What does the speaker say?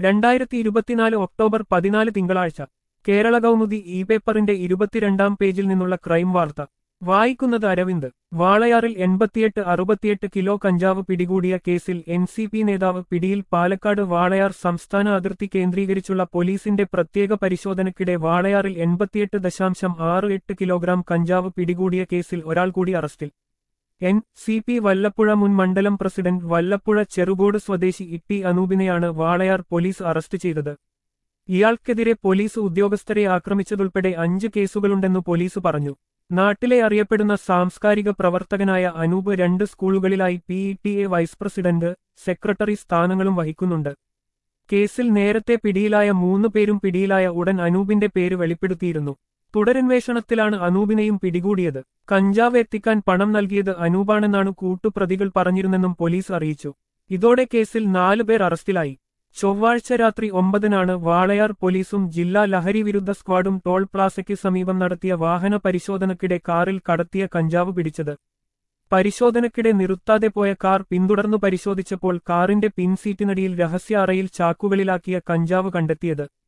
രണ്ടായിരത്തി ഇരുപത്തിനാല് ഒക്ടോബർ പതിനാല് തിങ്കളാഴ്ച കേരള കൗമുദി ഇ പേപ്പറിന്റെ ഇരുപത്തിരണ്ടാം പേജിൽ നിന്നുള്ള ക്രൈം വാർത്ത വായിക്കുന്നത് അരവിന്ദ് വാളയാറിൽ എൺപത്തിയെട്ട് അറുപത്തിയെട്ട് കിലോ കഞ്ചാവ് പിടികൂടിയ കേസിൽ എൻ സി പി നേതാവ് പിടിയിൽ പാലക്കാട് വാളയാർ സംസ്ഥാന അതിർത്തി കേന്ദ്രീകരിച്ചുള്ള പോലീസിന്റെ പ്രത്യേക പരിശോധനയ്ക്കിടെ വാളയാറിൽ എൺപത്തിയെട്ട് ദശാംശം ആറ് എട്ട് കിലോഗ്രാം കഞ്ചാവ് പിടികൂടിയ കേസിൽ ഒരാൾ കൂടി അറസ്റ്റിൽ എൻ സി പി വല്ലപ്പുഴ മുൻ മണ്ഡലം പ്രസിഡന്റ് വല്ലപ്പുഴ ചെറുകോട് സ്വദേശി ഇട്ടി അനൂപിനെയാണ് വാളയാർ പോലീസ് അറസ്റ്റ് ചെയ്തത് ഇയാൾക്കെതിരെ പോലീസ് ഉദ്യോഗസ്ഥരെ ആക്രമിച്ചതുൾപ്പെടെ അഞ്ച് കേസുകളുണ്ടെന്നു പോലീസ് പറഞ്ഞു നാട്ടിലെ അറിയപ്പെടുന്ന സാംസ്കാരിക പ്രവർത്തകനായ അനൂപ് രണ്ട് സ്കൂളുകളിലായി P E T A vice president secretary സ്ഥാനങ്ങളും വഹിക്കുന്നുണ്ട് കേസിൽ നേരത്തെ പിടിയിലായ മൂന്ന് പേരും പിടിയിലായ ഉടൻ അനൂപിന്റെ പേര് വെളിപ്പെടുത്തിയിരുന്നു തുടരന്വേഷണത്തിലാണ് അനൂപിനെയും പിടികൂടിയത് കഞ്ചാവ് എത്തിക്കാൻ പണം നൽകിയത് അനൂപാണെന്നാണ് കൂട്ടുപ്രതികൾ പറഞ്ഞിരുന്നെന്നും പോലീസ് അറിയിച്ചു ഇതോടെ കേസിൽ നാലുപേർ അറസ്റ്റിലായി ചൊവ്വാഴ്ച രാത്രി ഒമ്പതിനാണ് വാളയാർ പോലീസും ജില്ലാ ലഹരി വിരുദ്ധ സ്ക്വാഡും ടോൾ പ്ലാസയ്ക്ക് സമീപം നടത്തിയ വാഹന പരിശോധനയ്ക്കിടെ കാറിൽ കടത്തിയ കഞ്ചാവ് പിടിച്ചത് പരിശോധനയ്ക്കിടെ നിർത്താതെ പോയ കാർ പിന്തുടർന്നു പരിശോധിച്ചപ്പോൾ കാറിന്റെ പിൻസീറ്റിനടിയിൽ രഹസ്യ അറയിൽ ചാക്കുകളിലാക്കിയ കഞ്ചാവ് കണ്ടെത്തിയത്